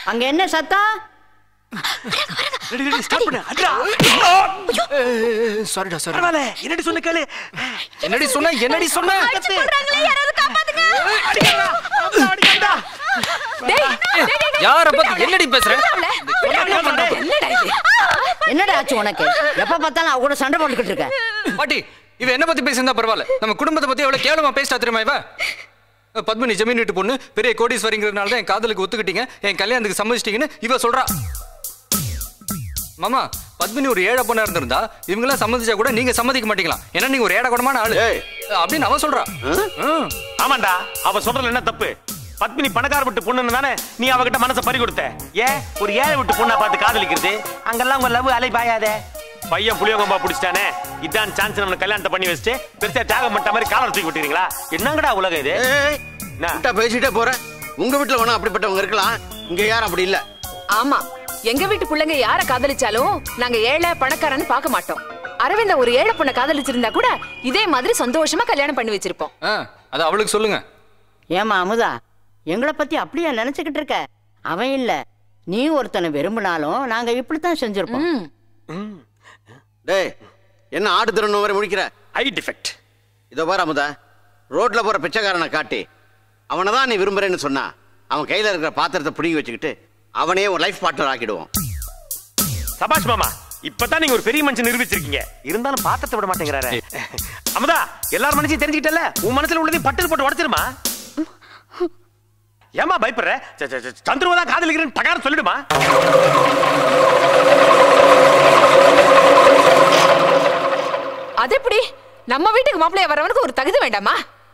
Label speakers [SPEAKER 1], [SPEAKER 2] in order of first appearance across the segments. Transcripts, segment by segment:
[SPEAKER 1] அங்க என்ன சத்தம்
[SPEAKER 2] ஸ்டார்ட் பண்ணு அட்ரா
[SPEAKER 3] சாரிடா சாரி
[SPEAKER 2] பரவாயில்ல என்னடி சொன்ன கேளு
[SPEAKER 3] என்னடி சொன்ன என்னடி சொன்ன யார பத்தி என்னடி பேசுற
[SPEAKER 1] என்னடா ஆச்சு உனக்கு எப்ப பார்த்தாலும் அவ கூட சண்டை போட்டுக்கிட்டு இருக்க
[SPEAKER 3] பாட்டி இவ என்ன பத்தி பேசியிருந்தா பரவாயில்ல நம்ம குடும்பத்தை பத்தி எவ்வளவு கேவலமா பேசிட்டா தெரியுமா இவ பத்மினி ஜமீன் வீட்டு பொண்ணு பெரிய கோடீஸ்வரிங்கிறதுனால தான் என் காதலுக்கு ஒத்துக்கிட்டீங்க என் கல்யாணத்துக்கு சம்மதிச்சிட்டீங்கன்னு இவ சொல்றா மாமா பத்மினி ஒரு ஏழை பொண்ணா இருந்திருந்தா இவங்களாம் சம்மதிச்சா கூட நீங்க சம்மதிக்க மாட்டீங்களா ஏன்னா நீங்க ஒரு ஏழை குணமான ஆளு அப்படின்னு அவ சொல்றா ம்.
[SPEAKER 2] ஆமாண்டா அவ சொல்றதுல என்ன தப்பு பத்மினி பணக்கார விட்டு பொண்ணுன்னு தானே நீ அவகிட்ட மனசை பறி கொடுத்த ஏன் ஒரு ஏழை விட்டு பொண்ணா பார்த்து காதலிக்கிறது அங்கெல்லாம் உங்க லவ் அலை பாயாதே பையன் புளியங்கம்பா பிடிச்சிட்டானே இதான் சான்ஸ் நம்ம கல்யாணத்தை பண்ணி வச்சுட்டு பெருசா தியாகம் பண்ணிட்ட மாதிரி காலர் தூக்கி விட்டுறீங்களா என்னங்கடா உலகம் இது என்ன?
[SPEAKER 4] விட்டா பேசிட்டே போற உங்க வீட்டுல வேணா அப்படிப்பட்டவங்க இருக்கலாம் இங்க யாரும் அப்படி இல்ல
[SPEAKER 5] ஆமா எங்க வீட்டு பிள்ளைங்க யார காதலிச்சாலும் நாங்க ஏழை பணக்காரன்னு பார்க்க மாட்டோம் அரவிந்த ஒரு ஏழை பொண்ணை காதலிச்சிருந்தா கூட இதே மாதிரி சந்தோஷமா கல்யாணம் பண்ணி வச்சிருப்போம்
[SPEAKER 3] ஆ, அது அவளுக்கு சொல்லுங்க
[SPEAKER 1] ஏமா அமுதா எங்களை பத்தி அப்படியா நினைச்சுக்கிட்டு இருக்க அவன் இல்ல நீ ஒருத்தனை விரும்பினாலும் நாங்க இப்படித்தான் செஞ்சிருப்போம்
[SPEAKER 5] ம்.
[SPEAKER 4] டேய் என்ன ஆடு திறனும் வரை முடிக்கிற
[SPEAKER 2] ஐ டிஃபெக்ட்
[SPEAKER 4] இதோ பாரு அமுதா ரோட்ல போற பிச்சைக்காரனை காட்டி அவனை தான் நீ விரும்புறேன்னு சொன்னா அவன் கையில இருக்கிற பாத்திரத்தை பிடிங்கி வச்சுக்கிட்டு அவனே ஒரு லைஃப் பார்ட்னர் ஆக்கிடுவோம்
[SPEAKER 2] சபாஷ் மாமா இப்பதான் நீங்க ஒரு பெரிய மனுஷன் நிரூபிச்சிருக்கீங்க இருந்தாலும் பாத்திரத்தை விட மாட்டேங்கிறாரு அமுதா எல்லார் மனசையும் தெரிஞ்சுக்கிட்டல உன் மனசுல உள்ளதையும் பட்டு போட்டு உடச்சிருமா ஏமா பயப்படுற ச- ச- ச- சந்துருவ தான் காதலிக்கிறேன்னு டகார சொல்லிடுமா
[SPEAKER 5] அது எப்படி நம்ம வீட்டுக்கு மாப்பிள்ளைய வரவனுக்கு ஒரு தகுதி வேண்டாமா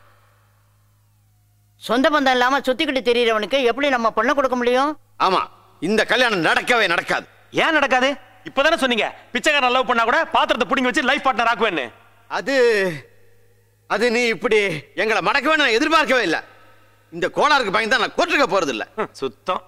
[SPEAKER 1] சொந்த பந்தம் இல்லாம சுத்திக்கிட்டு தெரியறவனுக்கு எப்படி நம்ம பொண்ணை கொடுக்க முடியும்
[SPEAKER 4] ஆமா இந்த கல்யாணம் நடக்கவே நடக்காது
[SPEAKER 2] ஏன் நடக்காது இப்பதானே சொன்னீங்க பிச்சைக்காரன் லவ் பண்ணா கூட பாத்திரத்தை புடிங்கி வச்சு லைஃப் பார்ட்னர் ஆக்குவேன்னு
[SPEAKER 4] அது அது நீ இப்படி எங்களை மடக்கவே நான் எதிர்பார்க்கவே இல்லை இந்த கோளாறுக்கு பயந்து நான் கோர்ட்டுக்க போறது இல்ல
[SPEAKER 2] ஹம், சுத்தம்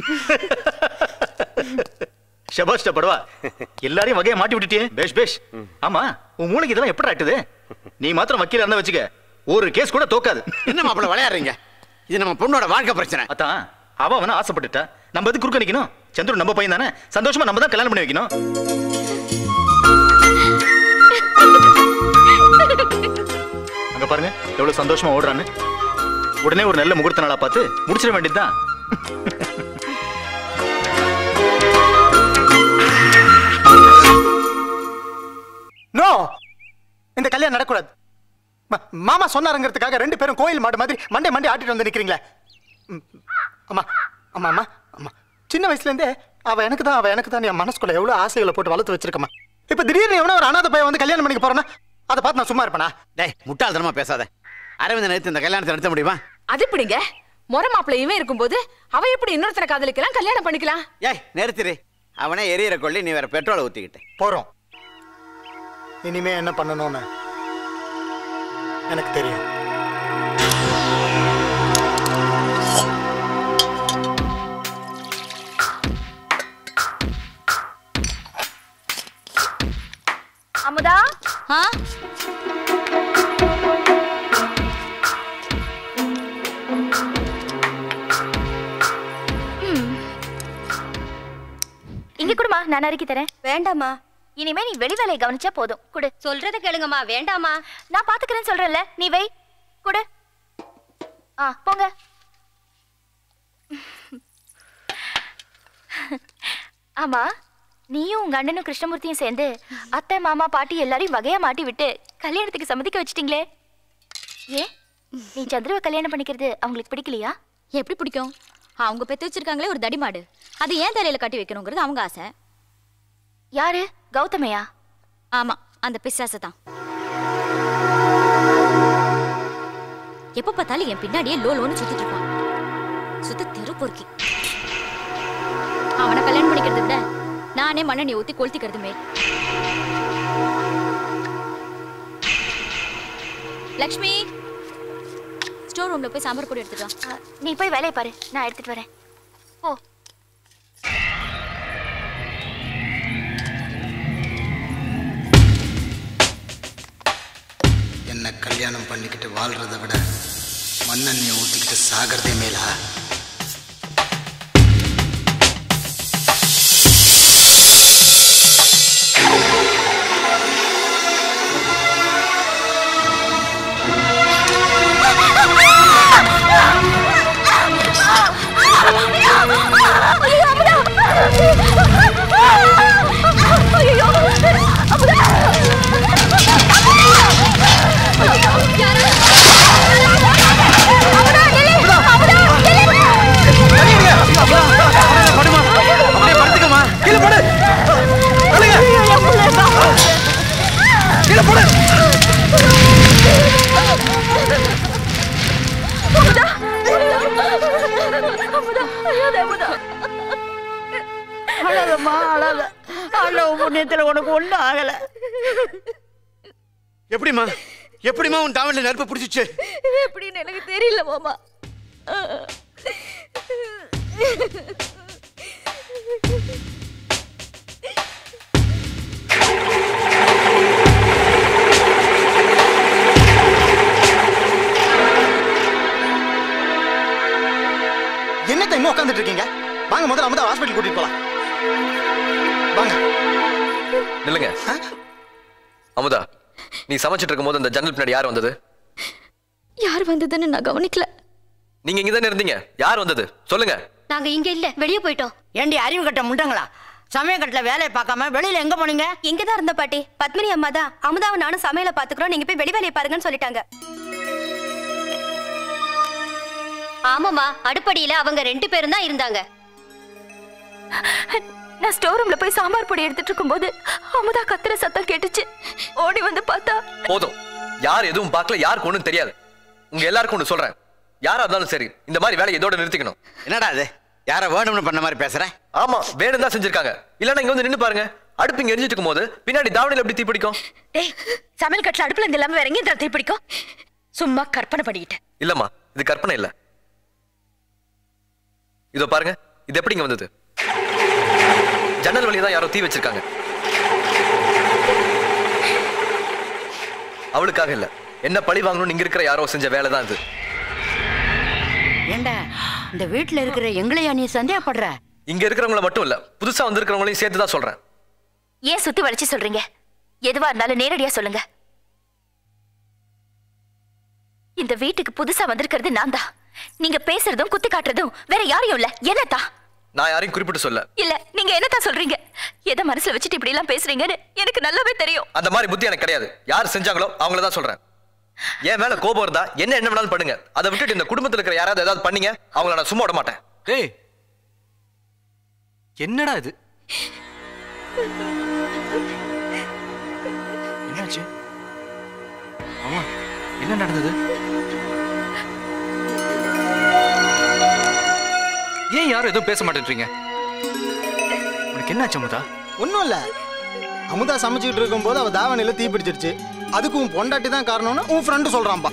[SPEAKER 6] ஷபாஷ்டா படுவா எல்லாரையும் வகையை மாட்டி விட்டுட்டியே பேஷ் பேஷ் ஆமா உன் மூளைக்கு இதெல்லாம் எப்படி ஆட்டுது நீ மாத்திரம் வக்கீல இருந்தா வச்சுக்க ஒரு கேஸ் கூட தோக்காது
[SPEAKER 4] என்ன மாப்பிள்ள விளையாடுறீங்க இது நம்ம பொண்ணோட வாழ்க்கை பிரச்சனை
[SPEAKER 6] அதான் அவ அவன ஆசைப்பட்டுட்டா நம்ம எதுக்கு குறுக்க நிக்கணும் சந்துரு நம்ம பையன் தானே சந்தோஷமா நம்ம தான் கல்யாணம் பண்ணி வைக்கணும் அங்க பாருங்க எவ்வளவு சந்தோஷமா ஓடுறான்னு உடனே ஒரு நல்ல முகூர்த்த நாளா பார்த்து முடிச்சிட வேண்டியதுதான்
[SPEAKER 7] நோ இந்த கல்யாணம் நடக்கூடாது ம- மாமா சொன்னாருங்கிறதுக்காக ரெண்டு பேரும் கோயில் மாடு மாதிரி மண்டே மண்டே ஆட்டிட்டு வந்து நிக்கிறீங்களே ம், அம்மா அம்மா அம்மா அம்மா சின்ன வயசுல இருந்தே அவ எனக்கு தான் அவ எனக்கு தான் என் மனசுக்குள்ள எவ்வளவு ஆசைகளை போட்டு வளர்த்து வச்சிருக்கம்மா இப்ப திடீர்னு எவனோ ஒரு அனாதை பையன் வந்து கல்யாணம் பண்ணிக்க போறேன்னா அதை பார்த்து நான் சும்மா இருப்பேனா
[SPEAKER 4] டேய் முட்டாள்தனமா பேசாத அரவிந்தன் எடுத்து இந்த கல்யாணத்தை நடத்த முடியுமா
[SPEAKER 5] அது எப்படிங்க முறை மாப்பிள்ளை இவன் இருக்கும்போது அவ எப்படி இன்னொருத்தரை காதலிக்கலாம் கல்யாணம் பண்ணிக்கலாம்
[SPEAKER 4] ஏய் நிறுத்திரு அவனே எரியற கொள்ளி நீ வேற பெட்ரோலை ஊத்திக்கிட்டு
[SPEAKER 7] போறோம் இனிமே என்ன பண்ணணும்னு எனக்கு தெரியும்
[SPEAKER 8] அமுதா
[SPEAKER 9] ஆ
[SPEAKER 8] இங்க குடுமா நான் நறுக்கி தரேன் வேண்டாமா இனிமே நீ வெளி வேலையை கவனிச்சா போதும் குடு
[SPEAKER 9] சொல்றத கேளுங்கம்மா வேண்டாமா
[SPEAKER 8] நான் பாத்துக்கிறேன்னு சொல்றேன்ல நீ வை குடு ஆ போங்க ஆமா நீயும் உங்க அண்ணனும் கிருஷ்ணமூர்த்தியும் சேர்ந்து அத்தை மாமா பாட்டி எல்லாரையும் வகையா மாட்டி விட்டு கல்யாணத்துக்கு சம்மதிக்க வச்சிட்டீங்களே ஏ நீ சந்திரவை கல்யாணம் பண்ணிக்கிறது அவங்களுக்கு பிடிக்கலையா
[SPEAKER 9] எப்படி பிடிக்கும் அவங்க பெத்து வச்சிருக்காங்களே ஒரு தடிமாடு அது ஏன் தலையில கட்டி வைக்கணுங்கிறது அவங்க ஆசை
[SPEAKER 8] யாரு கௌதமையா
[SPEAKER 9] ஆமா அந்த பிசாசை தான் எப்ப பார்த்தாலும் என் பின்னாடியே லோ லோன்னு சுத்திட்டு இருப்பான் சுத்த தெரு பொறுக்கி அவனை கல்யாணம் பண்ணிக்கிறத விட நானே மண்ணெண்ணெய் ஊத்தி கொளுத்திக்கிறது மேல் லக்ஷ்மி ஸ்டோர் ரூம்ல போய் சாம்பார் பொடி எடுத்துட்டு வா.
[SPEAKER 8] அ, நீ போய் வேலையை பாரு நான் எடுத்துட்டு வரேன் ஓ
[SPEAKER 10] என்ன கல்யாணம் பண்ணிக்கிட்டு வாழ்றதை விட மண்ணெண்ணெயை ஊற்றிக்கிட்டு சாகிறதே மேலா
[SPEAKER 8] அமுதா அழாத அமுதா
[SPEAKER 1] அழாதம்மா அழாத ஆண்டவ புண்ணியத்துல உனக்கு ஒண்ணும் ஆகல
[SPEAKER 4] எப்படிம்மா எப்படிம்மா உன் டாவன்ல நெருப்பு பிடிச்சிச்சு
[SPEAKER 8] எப்படின்னு எனக்கு தெரியல மாமா
[SPEAKER 7] என்னத்த இன்னும் உட்காந்துட்டு இருக்கீங்க வாங்க முதல்ல அமுதா ஹாஸ்பிட்டல் கூட்டிட்டு போலாம் வாங்க
[SPEAKER 11] நில்லுங்க அமுதா நீ சமைச்சிட்டு இருக்கும்போது அந்த ஜன்னல் பின்னாடி யார் வந்தது
[SPEAKER 8] யார் வந்ததுன்னு நான் கவனிக்கல
[SPEAKER 11] நீங்க இங்க தானே இருந்தீங்க யார் வந்தது சொல்லுங்க
[SPEAKER 9] நாங்க இங்க இல்ல வெளியே போயிட்டோம்
[SPEAKER 1] ஏண்டி அறிவு கட்ட முண்டங்களா சமயக்கட்டுல வேலையை பார்க்காம வெளியில எங்க போனீங்க
[SPEAKER 12] இங்கதான் இருந்த பாட்டி பத்மினி அம்மா தான் அமுதாவும் நானும் சமையல பாத்துக்கிறோம் நீங்க போய் வெளி வேலையை பாருங்கன்னு சொல்லிட்டாங்க
[SPEAKER 9] ஆமாமா அடுப்படியில அவங்க ரெண்டு பேரும் தான் இருந்தாங்க
[SPEAKER 8] நான் ஸ்டோர் ரூம்ல போய் சாம்பார் பொடி எடுத்துட்டு இருக்கும்போது அமுதா கத்துற சத்தம் கேட்டுச்சு ஓடி வந்து பார்த்தா
[SPEAKER 11] போதும் யார் எதுவும் பார்க்கல யாருக்கு ஒண்ணும் தெரியாது உங்க எல்லாருக்கும் ஒண்ணு சொல்றேன் யாரா இருந்தாலும் சரி இந்த மாதிரி வேலையை இதோட நிறுத்திக்கணும்
[SPEAKER 4] என்னடா அது யார வேணும்னு பண்ண மாதிரி பேசுற
[SPEAKER 11] ஆமா வேணும் தான் செஞ்சிருக்காங்க இல்லன்னா இங்க வந்து நின்னு பாருங்க அடுப்பு இங்க எரிஞ்சிட்டு இருக்கும்போது பின்னாடி தாவணியில எப்படி தீ பிடிக்கும்
[SPEAKER 13] டேய் சமையல் கட்டில அடுப்புல இருந்து இல்லாம வேற எங்கேயும் தீ பிடிக்கும் சும்மா கற்பனை பண்ணிக்கிட்டேன்
[SPEAKER 11] இல்லம்மா இது கற்பனை இல்ல இதோ பாருங்க இது எப்படிங்க வந்தது ஜன்னல் வழியா தான் யாரோ தீ வச்சிருக்காங்க அவளுக்காக இல்ல என்ன பழி வாங்கணும்னு இங்க இருக்கிற யாரோ செஞ்ச வேலை தான் இது
[SPEAKER 1] ஏண்டா இந்த வீட்டுல இருக்கிற எங்களையா நீ சந்தேகப்படுற
[SPEAKER 11] இங்க இருக்கிறவங்கள மட்டும் இல்ல புதுசா வந்திருக்கிறவங்களையும் சேர்த்து தான் சொல்றேன்
[SPEAKER 8] ஏன் சுத்தி வளைச்சு சொல்றீங்க எதுவா இருந்தாலும் நேரடியா சொல்லுங்க இந்த வீட்டுக்கு புதுசா வந்திருக்கிறது நான் தான் நீங்க பேசுறதும் குத்தி காட்டுறதும் வேற யாரையும் இல்ல என்னத்தா
[SPEAKER 11] நான் யாரையும் குறிப்பிட்டு சொல்ல
[SPEAKER 8] இல்ல நீங்க என்னத்தான் சொல்றீங்க எதை மனசுல வச்சுட்டு இப்படி எல்லாம் பேசுறீங்கன்னு எனக்கு நல்லாவே தெரியும்
[SPEAKER 11] அந்த மாதிரி புத்தி எனக்கு கிடையாது யார் செஞ்சாங்களோ அவங்கள தான் சொல்றேன் என் மேல கோபம் இருந்தா என்ன என்ன வேணாலும் பண்ணுங்க அதை விட்டுட்டு இந்த குடும்பத்துல இருக்கிற யாராவது ஏதாவது பண்ணீங்க அவங்கள நான் சும்மா விட மாட்டேன்
[SPEAKER 3] டேய் என்னடா இது என்னாச்சு ஆமா என்ன நடந்தது ஏன் யாரும் எதுவும் பேச மாட்டேன்றீங்க உனக்கு என்னாச்சு அமுதா
[SPEAKER 7] ஒன்றும் இல்லை அமுதா சமைச்சிட்டு இருக்கும்போது அவ தாவணியில தீ பிடிச்சிருச்சு அதுக்கு உன் பொண்டாட்டி தான் காரணம்னு உன் ஃப்ரெண்டு சொல்றான்பா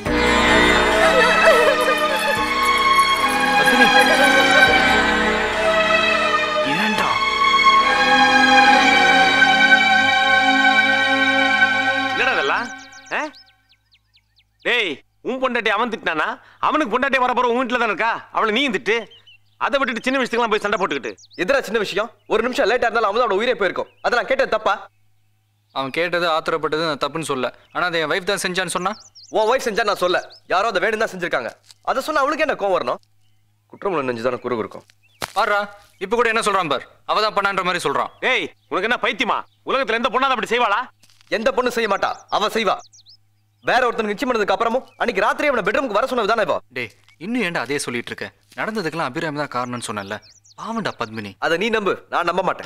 [SPEAKER 2] ஏன்டா என்னடா இதெல்லாம் ஆ? டேய் உன் பொண்டாட்டி அவன் திட்டினானா அவனுக்கு பொண்டாட்டி வர போற உன் வீட்டுல தானே இருக்கா அவளை நீயும் திட்டு அதை விட்டுட்டு சின்ன விஷயத்துக்குலாம் போய் சண்டை போட்டுக்கிட்டு
[SPEAKER 11] எதிரா சின்ன விஷயம் ஒரு நிமிஷம் லேட்டா இருந்தாலும் அவன் உயிரே போயிருக்கும் அதை நான் கேட்டது தப்பா
[SPEAKER 3] அவன் கேட்டது ஆத்திரப்பட்டது நான் தப்புன்னு சொல்ல ஆனா அதை என் வைஃப் தான் செஞ்சான்னு சொன்னா
[SPEAKER 11] உன் ஒய்ஃப் செஞ்சா நான் சொல்ல யாரோ அதை வேணும் தான் செஞ்சிருக்காங்க அதை சொன்னா அவளுக்கு என்ன கோவம் வரணும் குற்றமுள்ள நெஞ்சு தானே குறுகு இருக்கும்
[SPEAKER 3] பாருடா இப்ப கூட என்ன சொல்றான் பார் அவ தான் பண்ணான்ற மாதிரி சொல்றான்
[SPEAKER 2] டேய் உனக்கு என்ன பைத்தியமா உலகத்துல எந்த பொண்ணாவது அப்படி செய்வாளா
[SPEAKER 11] எந்த பொண்ணு செய்ய மாட்டா அவ செய்வா வேற ஒருத்தனுக்கு நிச்சயம் பண்ணதுக்கு அப்புறமும் அன்னைக்கு ராத்திரி அவனை பெட்ரூமுக்கு வர சொன்னது தானே
[SPEAKER 3] டேய் இன்னும் ஏன்டா அதே சொல்லிட்டு இருக்க நடந்ததுக்கெல்லாம் அபிராமி தான் காரணம்னு சொன்னல பாவண்டா பத்மினி
[SPEAKER 11] அதை நீ நம்பு நான் நம்ப மாட்டேன்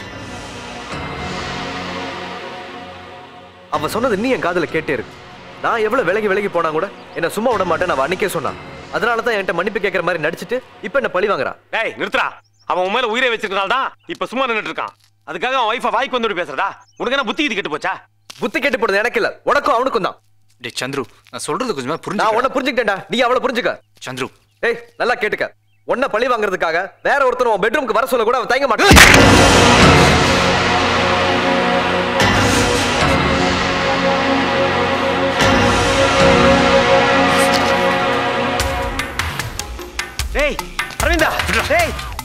[SPEAKER 11] அவ சொன்னது நீ என் காதுல கேட்டே இருக்கு நான் எவ்வளவு விலகி விலகி போனா கூட என்ன சும்மா விட மாட்டேன் அவ அன்னைக்கே சொன்னான் அதனால தான் என்கிட்ட மன்னிப்பு கேட்கற மாதிரி நடிச்சிட்டு இப்ப என்ன பழி வாங்குறா
[SPEAKER 2] டேய் நிறுத்துறா அவன் உன் மேல உயிரை வச்சிருக்கனால தான் இப்ப சும்மா நின்னுட்டு இருக்கான் அதுக்காக அவன் ஒய்ஃபை வாய்க்கு வந்து பேசுறதா உனக்கு என்ன புத்தி இது கெட்டு போச்சா
[SPEAKER 11] புத்தி கெட்டு போடுறது எனக்கு இல்ல உனக்கும் அவனுக்கும் தான்
[SPEAKER 3] டேய் சந்துரு நான் சொல்றது கொஞ்சமா
[SPEAKER 11] நான்
[SPEAKER 3] புரிஞ்சு
[SPEAKER 11] உன்னை புரிஞ்சுக்கிட்டேன்டா நீ அவளை புரிஞ்சுக்க
[SPEAKER 3] சந்துரு
[SPEAKER 11] ஏய் நல்லா கேட்டுக்க உன்னை பழி வாங்குறதுக்காக வேற ஒருத்தர் உன் பெட்ரூமுக்கு வர சொல்ல கூட அவன் தயங்க மாட்டான்
[SPEAKER 2] டேய் அரவிந்தா டேய்